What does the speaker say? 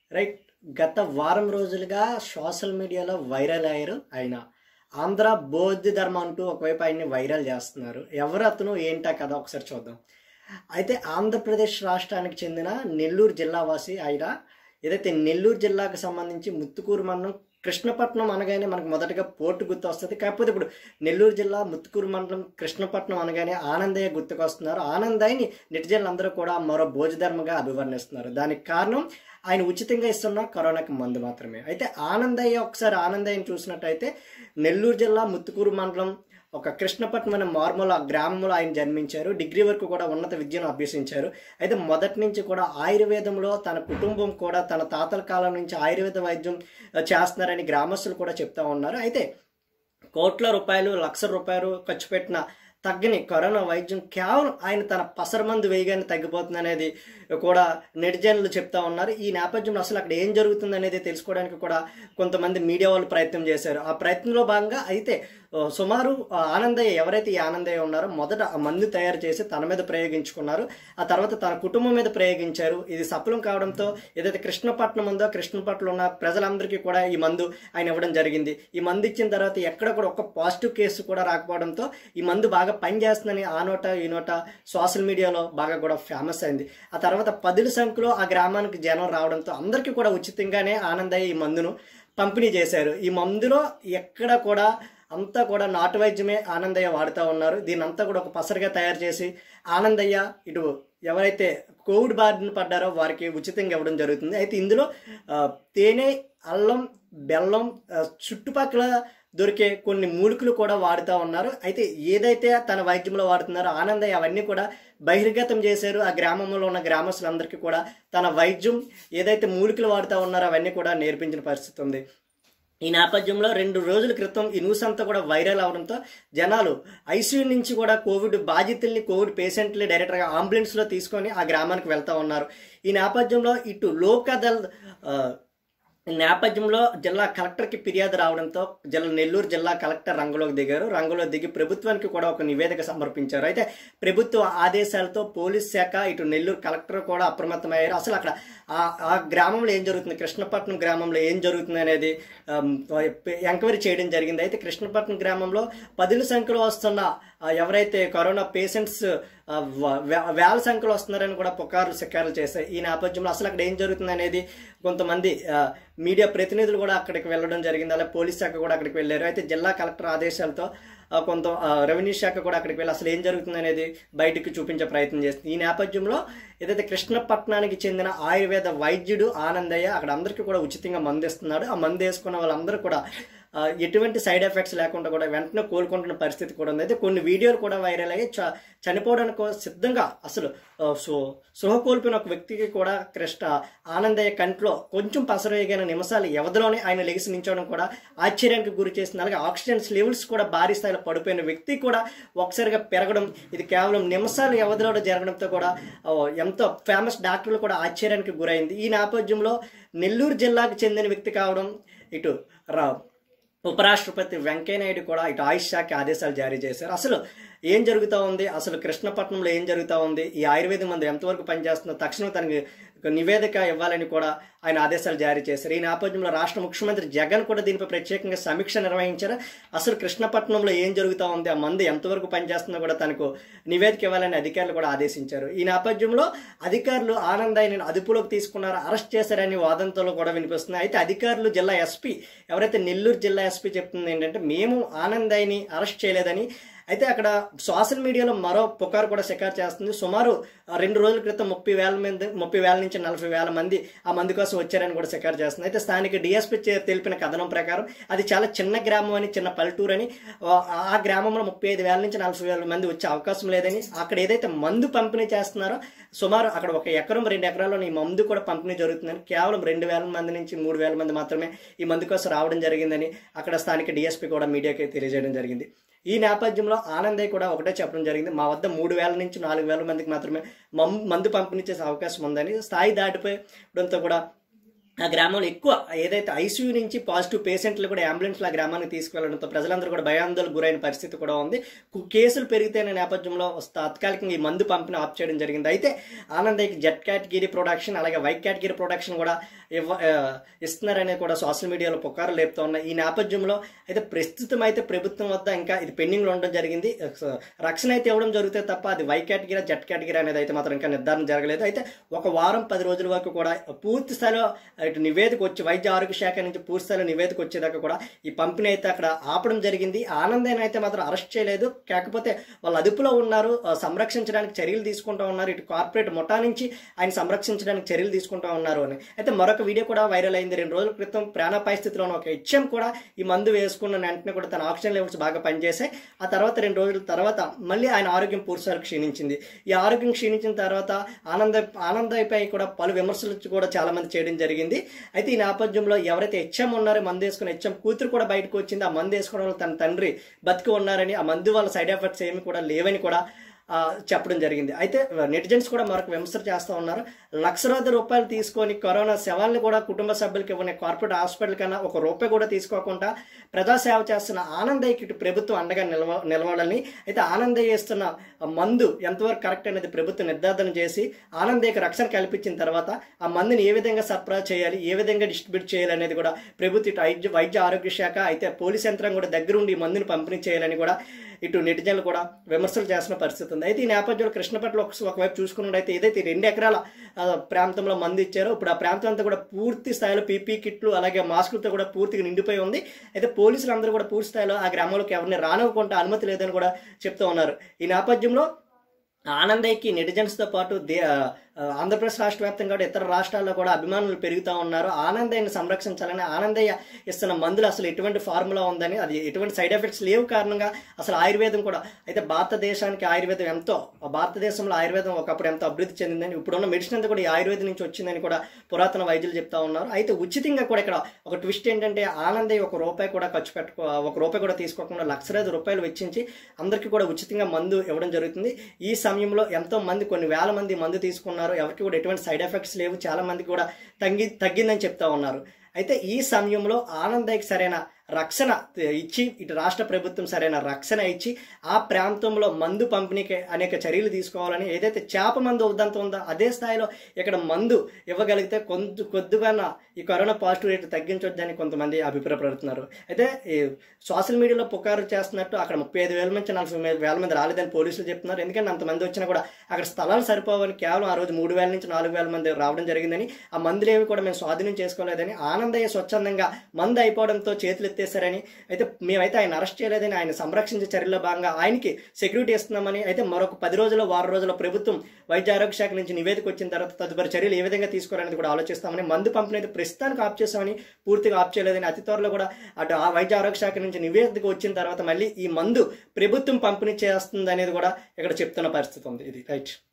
right గత వారం రోజులుగా సోషల్ మీడియాలో వైరల్ అయ్యారు ఆయన ఆంధ్ర బౌద్ధ ధర్మం అంటూ ఒకవైపు ఆయన్ని వైరల్ చేస్తున్నారు ఎవరు అతను ఏంటా కదా ఒకసారి చూద్దాం అయితే ఆంధ్రప్రదేశ్ రాష్ట్రానికి చెందిన నెల్లూరు జిల్లా వాసి ఆయన ఏదైతే నెల్లూరు జిల్లాకు సంబంధించి ముత్తుకూరు మండలం కృష్ణపట్నం అనగానే మనకు మొదటగా పోర్టు గుర్తు వస్తుంది కాకపోతే ఇప్పుడు నెల్లూరు జిల్లా ముత్తుకూరు మండలం కృష్ణపట్నం అనగానే ఆనందయ్య గుర్తుకు వస్తున్నారు ఆనందయ్యని నెటిజన్లందరూ కూడా మరో భోజధర్మగా అభివర్ణిస్తున్నారు దానికి కారణం ఆయన ఉచితంగా ఇస్తున్న కరోనాకి మందు మాత్రమే అయితే ఆనందయ్య ఒకసారి ఆనందయ్యని చూసినట్టయితే నెల్లూరు జిల్లా ముత్తుకూరు మండలం ఒక కృష్ణపట్నం అనే మార్మూల గ్రామంలో ఆయన జన్మించారు డిగ్రీ వరకు కూడా ఉన్నత విద్యను అభ్యసించారు అయితే మొదటి నుంచి కూడా ఆయుర్వేదంలో తన కుటుంబం కూడా తన తాతల కాలం నుంచి ఆయుర్వేద వైద్యం చేస్తున్నారని గ్రామస్తులు కూడా చెప్తా ఉన్నారు అయితే కోట్ల రూపాయలు లక్ష రూపాయలు ఖర్చు పెట్టిన తగ్గని కరోనా వైద్యం కేవలం ఆయన తన పసరమందు వేయగానే తగ్గిపోతుంది అనేది కూడా నెటిజన్లు చెప్తా ఉన్నారు ఈ నేపథ్యంలో అసలు అక్కడ ఏం జరుగుతుంది అనేది తెలుసుకోవడానికి కూడా కొంతమంది మీడియా వాళ్ళు ప్రయత్నం చేశారు ఆ ప్రయత్నంలో భాగంగా అయితే సుమారు ఆనందయ్య ఎవరైతే ఈ ఆనందయ్య ఉన్నారో మొదట ఆ మందు తయారు చేసి తన మీద ప్రయోగించుకున్నారు ఆ తర్వాత తన కుటుంబం మీద ప్రయోగించారు ఇది సఫలం కావడంతో ఏదైతే కృష్ణపట్నం ఉందో కృష్ణపట్నం ఉన్న ప్రజలందరికీ కూడా ఈ మందు ఆయన ఇవ్వడం జరిగింది ఈ మందు ఇచ్చిన తర్వాత ఎక్కడ కూడా ఒక పాజిటివ్ కేసు కూడా రాకపోవడంతో ఈ మందు బాగా పనిచేస్తుందని ఆ నోట ఈ నోట సోషల్ మీడియాలో బాగా కూడా ఫేమస్ అయింది ఆ తర్వాత పదుల సంఖ్యలో ఆ గ్రామానికి జనం రావడంతో అందరికీ కూడా ఉచితంగానే ఆనందయ్య ఈ మందును పంపిణీ చేశారు ఈ మందులో ఎక్కడ కూడా అంతా కూడా నాటు వైద్యమే ఆనందయ్య వాడుతూ ఉన్నారు దీని అంతా కూడా ఒక పసరుగా తయారు చేసి ఆనందయ్య ఇటు ఎవరైతే కోవిడ్ బారిన పడ్డారో వారికి ఉచితంగా ఇవ్వడం జరుగుతుంది అయితే ఇందులో తేనె అల్లం బెల్లం చుట్టుపక్కల దొరికే కొన్ని మూలికలు కూడా వాడుతూ ఉన్నారు అయితే ఏదైతే తన వైద్యంలో వాడుతున్నారో ఆనందయ్య అవన్నీ కూడా బహిర్గతం చేశారు ఆ గ్రామంలో ఉన్న గ్రామస్తులందరికీ కూడా తన వైద్యం ఏదైతే మూలికలు వాడుతూ ఉన్నారో అవన్నీ కూడా నేర్పించిన పరిస్థితి ఉంది ఈ నేపథ్యంలో రెండు రోజుల క్రితం ఈ న్యూస్ అంతా కూడా వైరల్ అవడంతో జనాలు ఐసీయూ నుంచి కూడా కోవిడ్ బాధితుల్ని కోవిడ్ పేషెంట్ని డైరెక్ట్గా అంబులెన్స్లో తీసుకొని ఆ గ్రామానికి వెళ్తా ఉన్నారు ఈ నేపథ్యంలో ఇటు లోకదల్ నేపథ్యంలో జిల్లా కలెక్టర్కి ఫిర్యాదు రావడంతో జిల్లా నెల్లూరు జిల్లా కలెక్టర్ రంగంలోకి దిగారు రంగంలో దిగి ప్రభుత్వానికి కూడా ఒక నివేదిక సమర్పించారు అయితే ప్రభుత్వ ఆదేశాలతో పోలీస్ శాఖ ఇటు నెల్లూరు కలెక్టర్ కూడా అప్రమత్తమయ్యారు అసలు అక్కడ ఆ గ్రామంలో ఏం జరుగుతుంది కృష్ణపట్నం గ్రామంలో ఏం జరుగుతుంది అనేది ఎంక్వైరీ చేయడం జరిగింది అయితే కృష్ణపట్నం గ్రామంలో పదుల సంఖ్యలో వస్తున్న ఎవరైతే కరోనా పేషెంట్స్ వేల సంఖ్యలో వస్తున్నారని కూడా పుకార్లు శికారులు చేశాయి ఈ నేపథ్యంలో అసలు అక్కడ ఏం జరుగుతుంది అనేది కొంతమంది మీడియా ప్రతినిధులు కూడా అక్కడికి వెళ్ళడం జరిగింది అలాగే పోలీస్ శాఖ కూడా అక్కడికి వెళ్ళారు అయితే జిల్లా కలెక్టర్ ఆదేశాలతో కొంత రెవెన్యూ శాఖ కూడా అక్కడికి వెళ్ళి అసలు ఏం జరుగుతుంది అనేది బయటకు చూపించే ప్రయత్నం చేస్తుంది ఈ నేపథ్యంలో ఏదైతే కృష్ణపట్నానికి చెందిన ఆయుర్వేద వైద్యుడు ఆనందయ్య అక్కడ అందరికీ కూడా ఉచితంగా మందు ఇస్తున్నాడు ఆ మందు వేసుకున్న వాళ్ళందరూ కూడా ఎటువంటి సైడ్ ఎఫెక్ట్స్ లేకుండా కూడా వెంటనే కోలుకుంటున్న పరిస్థితి కూడా ఉంది అయితే కొన్ని వీడియోలు కూడా వైరల్ అయ్యి చ చనిపోవడానికి సిద్ధంగా అసలు సో సృహ కోల్పోయిన ఒక వ్యక్తికి కూడా కృష్ణ ఆనందయ్య కంట్లో కొంచెం పసరవేగిన నిమిషాలు వ్యవధిలోనే ఆయన లెగిసి నించోవడం కూడా ఆశ్చర్యానికి గురి చేసింది అలాగే ఆక్సిజన్ లెవెల్స్ కూడా భారీ స్థాయిలో పడిపోయిన వ్యక్తి కూడా ఒకసారిగా పెరగడం ఇది కేవలం నిమిషాలు వ్యవధిలో జరగడంతో కూడా ఎంతో ఫేమస్ డాక్టర్లు కూడా ఆశ్చర్యానికి గురైంది ఈ నేపథ్యంలో నెల్లూరు జిల్లాకు చెందిన వ్యక్తి కావడం ఇటు రా ఉపరాష్ట్రపతి వెంకయ్యనాయుడు కూడా ఇటు ఆయుష్ శాఖ ఆదేశాలు జారీ చేశారు అసలు ఏం జరుగుతూ ఉంది అసలు కృష్ణపట్నంలో ఏం జరుగుతూ ఉంది ఈ ఆయుర్వేద మందు ఎంతవరకు పనిచేస్తుందో తక్షణం తనకి నివేదిక ఇవ్వాలని కూడా ఆయన ఆదేశాలు జారీ చేశారు ఈ నేపథ్యంలో రాష్ట్ర ముఖ్యమంత్రి జగన్ కూడా దీనిపై ప్రత్యేకంగా సమీక్ష నిర్వహించారు అసలు కృష్ణపట్నంలో ఏం జరుగుతూ ఉంది ఆ మందు ఎంతవరకు పనిచేస్తుందో కూడా తనకు నివేదిక ఇవ్వాలని అధికారులు కూడా ఆదేశించారు ఈ నేపథ్యంలో అధికారులు ఆనందాన్ని అదుపులోకి తీసుకున్నారు అరెస్ట్ చేశారని వాదంతో కూడా వినిపిస్తుంది అయితే అధికారులు జిల్లా ఎస్పీ ఎవరైతే నెల్లూరు జిల్లా ఎస్పీ చెప్తుంది ఏంటంటే మేము ఆనందాయిని అరెస్ట్ చేయలేదని అయితే అక్కడ సోషల్ మీడియాలో మరో పుకారు కూడా షికారు చేస్తుంది సుమారు రెండు రోజుల క్రితం ముప్పై వేల మంది ముప్పై వేల నుంచి నలభై వేల మంది ఆ మందు కోసం వచ్చారని కూడా షికారు చేస్తుంది అయితే స్థానిక డిఎస్పీ తెలిపిన కథనం ప్రకారం అది చాలా చిన్న గ్రామం అని చిన్న పల్లెటూరు అని ఆ గ్రామంలో ముప్పై ఐదు వేల నుంచి నలభై వేల మంది వచ్చే అవకాశం లేదని అక్కడ ఏదైతే మందు పంపిణీ చేస్తున్నారో సుమారు అక్కడ ఒక ఎకరం రెండు ఎకరాల్లో ఈ మందు కూడా పంపిణీ జరుగుతుందని కేవలం రెండు వేల మంది నుంచి మూడు వేల మంది మాత్రమే ఈ మందు కోసం రావడం జరిగిందని అక్కడ స్థానిక డిఎస్పీ కూడా మీడియాకి తెలియజేయడం జరిగింది ఈ నేపథ్యంలో ఆనందయ్య కూడా ఒకటే చెప్పడం జరిగింది మా వద్ద మూడు వేల నుంచి నాలుగు వేల మందికి మాత్రమే మందు పంపిణీ చేసే అవకాశం ఉందని స్థాయి దాటిపోయడంతో కూడా ఆ గ్రామంలో ఎక్కువ ఏదైతే ఐసీయూ నుంచి పాజిటివ్ పేషెంట్లు కూడా అంబులెన్స్లో ఆ గ్రామానికి తీసుకువెళ్లడంతో ప్రజలందరూ కూడా భయాందోళనకు గురైన పరిస్థితి కూడా ఉంది కు- కేసులు పెరిగితేనే నేపథ్యంలో తాత్కాలికంగా ఈ మందు పంపిణీ ఆఫ్ చేయడం జరిగింది అయితే ఆనందయ్యకి జెట్ కేటగిరీ ప్రొడక్షన్ అలాగే వైట్ కేటగిరీ ప్రొడక్షన్ కూడా ఇవ్వ ఆ, ఇస్తున్నారనే కూడా సోషల్ మీడియాలో పుకారు లేపుతా ఉన్నాయి ఈ నేపథ్యంలో అయితే ప్రస్తుతం అయితే ప్రభుత్వం వద్ద ఇంకా ఇది పెండింగ్లో ఉండడం జరిగింది స- రక్షణ అయితే ఇవ్వడం జరుగుతుంది తప్ప అది వై కేటగిరీ జెట్ కేటగిరీ అనేది అయితే మాత్రం ఇంకా నిర్ధారణ జరగలేదు అయితే ఒక వారం పది రోజుల వరకు కూడా పూర్తి స్థాయిలో ఇటు నివేదిక వచ్చి వైద్య ఆరోగ్య శాఖ నుంచి పూర్తి స్థాయిలో నివేదిక వచ్చేదాకా కూడా ఈ పంపిణీ అయితే అక్కడ ఆపడం జరిగింది ఆనందైన అయితే మాత్రం అరెస్ట్ చేయలేదు కాకపోతే వాళ్ళు అదుపులో ఉన్నారు ఆ, సంరక్షించడానికి చర్యలు తీసుకుంటూ ఉన్నారు ఇటు కార్పొరేట్ ముఠా నుంచి ఆయన సంరక్షించడానికి చర్యలు తీసుకుంటూ ఉన్నారు అని అయితే మరొక వీడియో కూడా వైరల్ అయింది రెండు రోజుల క్రితం ప్రాణాపాయ స్థితిలో ఉన్న ఒక హెచ్ఎం కూడా ఈ మందు వేసుకున్న వెంటనే కూడా తన ఆక్సిజన్ లెవెల్స్ బాగా పనిచేసాయి ఆ తర్వాత రెండు రోజుల తర్వాత మళ్ళీ ఆయన ఆరోగ్యం పూర్తిసారి క్షీణించింది ఈ ఆరోగ్యం క్షీణించిన తర్వాత ఆనంద ఆనందపై కూడా పలు విమర్శలు కూడా చాలా మంది చేయడం జరిగింది అయితే ఈ నేపథ్యంలో ఎవరైతే హెచ్ఎం ఉన్నారో మందు వేసుకున్న హెచ్ఎం కూతురు కూడా బయటకు వచ్చింది ఆ మందు వేసుకోవడం వల్ల తన తండ్రి బతికి ఉన్నారని ఆ మందు వల్ల సైడ్ ఎఫెక్ట్స్ ఏమి కూడా లేవని కూడా ఆ, చెప్పడం జరిగింది అయితే నెటిజన్స్ కూడా మరొక విమర్శలు చేస్తూ ఉన్నారు లక్షలాది రూపాయలు తీసుకొని కరోనా శవాల్ని కూడా కుటుంబ సభ్యులకి ఇవ్వని కార్పొరేట్ హాస్పిటల్ కన్నా ఒక రూపాయి కూడా తీసుకోకుండా ప్రజాసేవ చేస్తున్న ఆనందయ్యకి ఇటు ప్రభుత్వం అండగా నిలవ నిలవాలని అయితే ఆనందయ్య ఇస్తున్న మందు ఎంతవరకు కరెక్ట్ అనేది ప్రభుత్వం నిర్ధారణ చేసి ఆనందయ్యకి రక్షణ కల్పించిన తర్వాత ఆ మందుని ఏ విధంగా సరఫరా చేయాలి ఏ విధంగా డిస్ట్రిబ్యూట్ చేయాలి అనేది కూడా ప్రభుత్వ ఇటు వైద్య వైద్య ఆరోగ్య శాఖ అయితే పోలీస్ యంత్రం కూడా దగ్గరుండి ఈ మందుని పంపిణీ చేయాలని కూడా ఇటు నెటిజన్లు కూడా విమర్శలు చేస్తున్న పరిస్థితి ఉంది అయితే ఈ నేపథ్యంలో కృష్ణపట్ల ఒక ఒకవైపు చూసుకున్నట్టయితే ఏదైతే రెండు ఎకరాల ఆ, ప్రాంతంలో మంది ఇచ్చారో ఇప్పుడు ఆ ప్రాంతం అంతా కూడా పూర్తి స్థాయిలో పీపీ కిట్లు అలాగే మాస్కులతో కూడా పూర్తిగా నిండిపోయి ఉంది అయితే పోలీసులు అందరూ కూడా పూర్తి స్థాయిలో ఆ గ్రామంలోకి ఎవరిని రానివ్వకుండా అనుమతి లేదని కూడా చెప్తూ ఉన్నారు ఈ నేపథ్యంలో ఆనందయ్యకి నెటిజన్స్తో పాటు దే ఆ, ఆంధ్రప్రదేశ్ రాష్ట్ర వ్యాప్తంగా కూడా ఇతర రాష్ట్రాల్లో కూడా అభిమానులు పెరుగుతూ ఉన్నారు ఆనందయ్యని సంరక్షించాలని ఆనందయ్య ఇస్తున్న మందులు అసలు ఎటువంటి ఫార్ములా ఉందని అది ఎటువంటి సైడ్ ఎఫెక్ట్స్ లేవు కారణంగా అసలు ఆయుర్వేదం కూడా అయితే భారతదేశానికి ఆయుర్వేదం ఎంతో భారతదేశంలో ఆయుర్వేదం ఒకప్పుడు ఎంతో అభివృద్ధి చెందిందని ఇప్పుడున్న మెడిసిన్ అంతా కూడా ఈ ఆయుర్వేదం నుంచి వచ్చిందని కూడా పురాతన వైద్యులు చెప్తా ఉన్నారు అయితే ఉచితంగా కూడా ఇక్కడ ఒక ట్విస్ట్ ఏంటంటే ఆనందయ్య ఒక రూపాయి కూడా ఖర్చు పెట్టుకో ఒక రూపాయి కూడా తీసుకోకుండా లక్షలాది రూపాయలు వెచ్చించి అందరికీ కూడా ఉచితంగా మందు ఇవ్వడం జరుగుతుంది ఈ సమయంలో ఎంతో మంది కొన్ని వేల మంది మందు తీసుకున్నారు ఎవరికి కూడా ఎటువంటి సైడ్ ఎఫెక్ట్స్ లేవు చాలా మందికి కూడా తగ్గి తగ్గిందని చెప్తా ఉన్నారు అయితే ఈ సమయంలో ఆనందయ్యకి సరైన రక్షణ ఇచ్చి ఇటు రాష్ట్ర ప్రభుత్వం సరైన రక్షణ ఇచ్చి ఆ ప్రాంతంలో మందు పంపిణీకి అనేక చర్యలు తీసుకోవాలని ఏదైతే చేప మందు ఉద్దంత ఉందో అదే స్థాయిలో ఇక్కడ మందు ఇవ్వగలిగితే కొంత కొద్దిగా ఈ కరోనా పాజిటివ్ రేట్ తగ్గించొచ్చని కొంతమంది అభిప్రాయపడుతున్నారు అయితే ఈ సోషల్ మీడియాలో పుకారు చేస్తున్నట్టు అక్కడ ముప్పై ఐదు వేల నుంచి నలభై మే- వేల మంది రాలేదని పోలీసులు చెప్తున్నారు ఎందుకంటే అంతమంది వచ్చినా కూడా అక్కడ స్థలాలు సరిపోవని కేవలం ఆ రోజు మూడు వేల నుంచి నాలుగు వేల మంది రావడం జరిగిందని ఆ మందులు ఏవి కూడా మేము స్వాధీనం చేసుకోలేదని ఆనందయ్య స్వచ్ఛందంగా మందు అయిపోవడంతో చేతులు ఎత్తేసారని అయితే మేమైతే ఆయన అరెస్ట్ చేయలేదని ఆయన సంరక్షించే చర్యల్లో భాగంగా ఆయనకి సెక్యూరిటీ ఇస్తున్నామని అయితే మరొక పది రోజుల్లో వారం రోజుల్లో ప్రభుత్వం వైద్య ఆరోగ్య శాఖ నుంచి నివేదిక వచ్చిన తర్వాత తదుపరి చర్యలు ఏ విధంగా తీసుకోవాలనేది కూడా ఆలోచిస్తామని మందు పంపిణీ అయితే ప్రస్తుతానికి ఆప్ చేస్తామని పూర్తిగా ఆప్ చేయలేదని అతి త్వరలో కూడా అటు ఆ వైద్య ఆరోగ్య శాఖ నుంచి నివేదిక వచ్చిన తర్వాత మళ్ళీ ఈ మందు ప్రభుత్వం పంపిణీ చేస్తుంది అనేది కూడా ఇక్కడ చెప్తున్న పరిస్థితి ఉంది ఇది రైట్